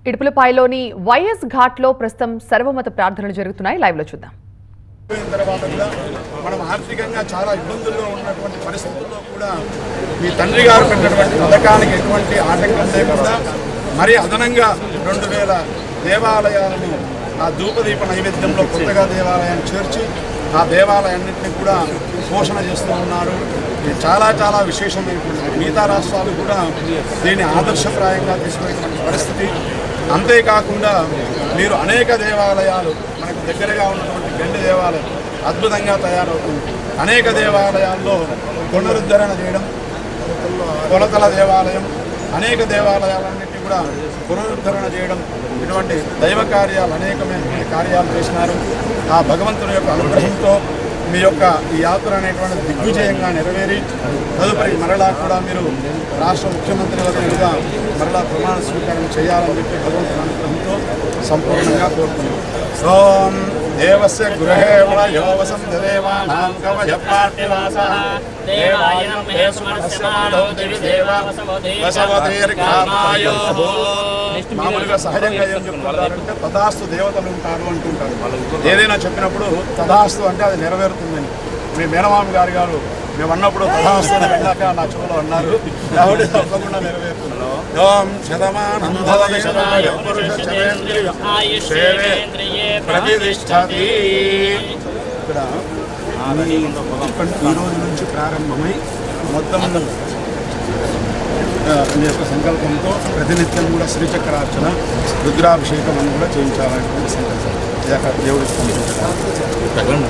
ఇడుపులపాయలోని YS ఘాట్లో ప్రస్తుతం సర్వమత ప్రార్థనలు జరుగుతున్నాయి లైవ్ లో చూద్దాం అయిన తర్వాత కూడా మనం ఆర్థికంగా చాలా ఇబ్బందుల్లో ఉన్నటువంటి పరిస్థితుల్లో కూడా మీ తండ్రి గారు పెట్టినటువంటి పథకానికి ఎటువంటి ఆటంకం లేకుండా మరి అదనంగా రెండు వేల దేవాలయాలను ఆ ధూపదీప నైవేద్యంలో కొత్తగా దేవాలయాన్ని చేర్చి ఆ దేవాలయాన్నింటినీ కూడా పోషణ చేస్తూ ఉన్నారు ఇది చాలా చాలా విశేషమైనటువంటి మిగతా రాష్ట్రాలు కూడా దీన్ని ఆదర్శప్రాయంగా తీసుకునేటువంటి పరిస్థితి అంతేకాకుండా మీరు అనేక దేవాలయాలు మనకు దగ్గరగా ఉన్నటువంటి గండి దేవాలయం అద్భుతంగా తయారవుతుంది అనేక దేవాలయాల్లో పునరుద్ధరణ చేయడం కొలతల దేవాలయం అనేక దేవాలయాలన్నింటినీ కూడా పునరుద్ధరణ చేయడం ఇటువంటి దైవ కార్యాలు అనేకమైనటువంటి కార్యాలు చేసినారు ఆ భగవంతుని యొక్క అనుగ్రహంతో మీ యొక్క ఈ యాత్ర అనేటువంటి దిగ్విజయంగా నెరవేరి తదుపరి మరలా కూడా మీరు రాష్ట్ర ముఖ్యమంత్రి వద్దగా మరలా ప్రమాణ స్వీకారం చేయాలని చెప్పి భగవంతుని అనుగ్రహంతో సంపూర్ణంగా కోరుతున్నాం ఓం దేవస్య గృహే వయో వసంత దేవానాం కవయ పార్థివాసః దేవాయం మహేశ్వరస్యమానో దివి దేవా వసవదీర్ఘామాయో మామూలుగా సహజంగా ఏం చెప్తుంటారంటే తదాస్తు దేవతలు ఉంటారు అంటుంటారు ఏదైనా చెప్పినప్పుడు తదాస్తు అంటే అది నెరవేరుతుందని మీ మేనమామ గారి గారు మేము అన్నప్పుడు తదాస్తు అని వెళ్ళాక నా చెవులో అన్నారు కాబట్టి తప్పకుండా నెరవేరుతుంది ఓం శతమానం భవతి శతాయ పురుష శతేంద్రియ సేవే ప్రతిష్టతి ఇక్కడ ఈ ఈ రోజు నుంచి ప్రారంభమై మొత్తం ఆ, మీ యొక్క సంకల్పంతో ప్రతినిత్యం కూడా శ్రీచక్రార్చన రుద్రాభిషేకం అని కూడా చేయించాలనేటువంటి సంకల్పం ఇది అక్కడ దేవుడికి పంపించడం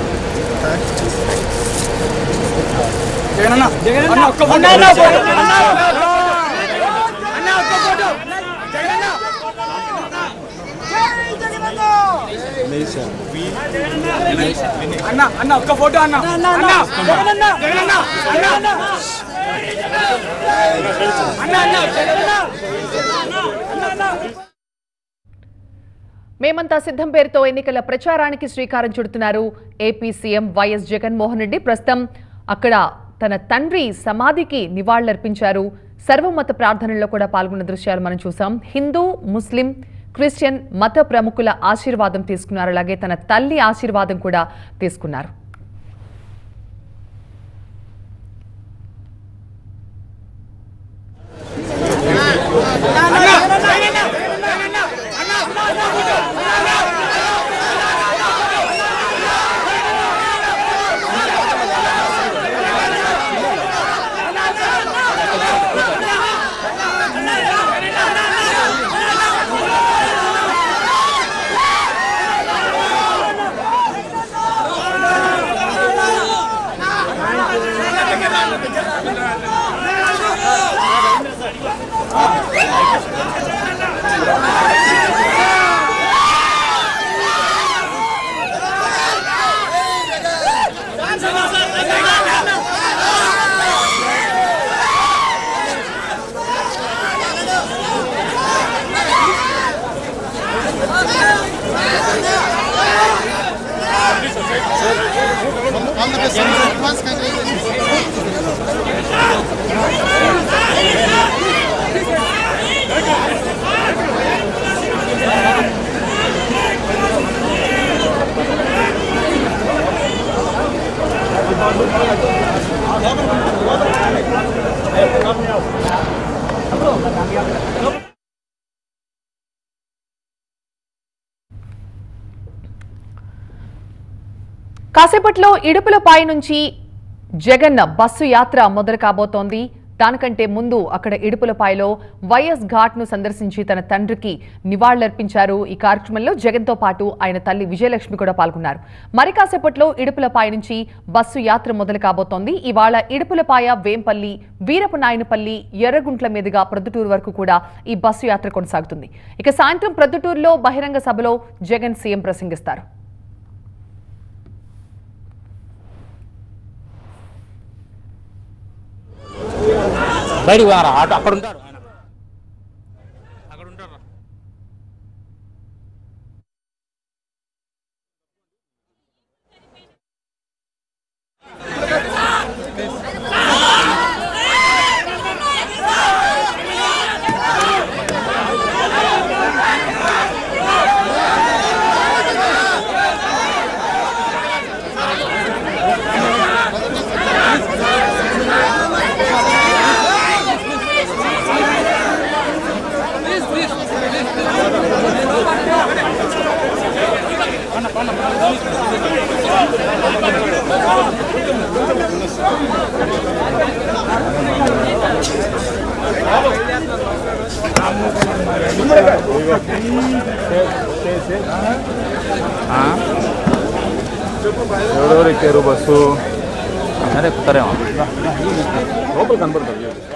అన్న అన్న ఒక్క ఫోటో అన్న అన్న జగనన్న జగనన్న అన్న అన్న అన్న జగనన్న మేమంతా సిద్ధం పేరుతో ఎన్నికల ప్రచారానికి శ్రీకారం చుడుతున్నారు AP CM YS Jaganmohan Reddy ప్రస్తుతం అక్కడ తన తండ్రి సమాధికి నివాళులర్పించారు సర్వమత ప్రార్థనల్లో కూడా పాల్గొన్న దృశ్యాలు మనం చూసాం హిందూ ముస్లిం క్రిస్టియన్ మత ప్రముఖుల ఆశీర్వాదం తీసుకున్నారు అలాగే తన తల్లి ఆశీర్వాదం కూడా తీసుకున్నారు కాసేపట్లో ఇడుపులపై నుంచి జగన్ బస్సు యాత్ర మొదలు కాబోతోంది దానికంటే ముందు అక్కడ ఇడుపులపాయలో వైఎస్ ఘాట్ ను సందర్శించి తన తండ్రికి నివాళులర్పించారు ఈ కార్యక్రమంలో జగన్ తో పాటు ఆయన తల్లి విజయలక్ష్మి కూడా పాల్గొన్నారు మరి కాసేపట్లో ఇడుపులపాయ నుంచి బస్సు యాత్ర మొదలు కాబోతోంది ఇవాళ ఇడుపులపాయ వేంపల్లి వీరపు నాయనపల్లి ఎర్రగుంట్ల మీదుగా ప్రొద్దుటూరు వరకు కూడా ఈ బస్సు యాత్ర కొనసాగుతుంది ఇక సాయంత్రం ప్రొద్దుటూరులో బహిరంగ సభలో జగన్ సీఎం ప్రసంగిస్తారు బయటికి పోయారా ఆటో అక్కడ ఉంటారు ఆయన అక్కడ ఉంటారు ఆ ఎవరెవరు ఎక్కారు బస్సు అదే ఎక్కుతారేమో లోపల కనబడుతుంది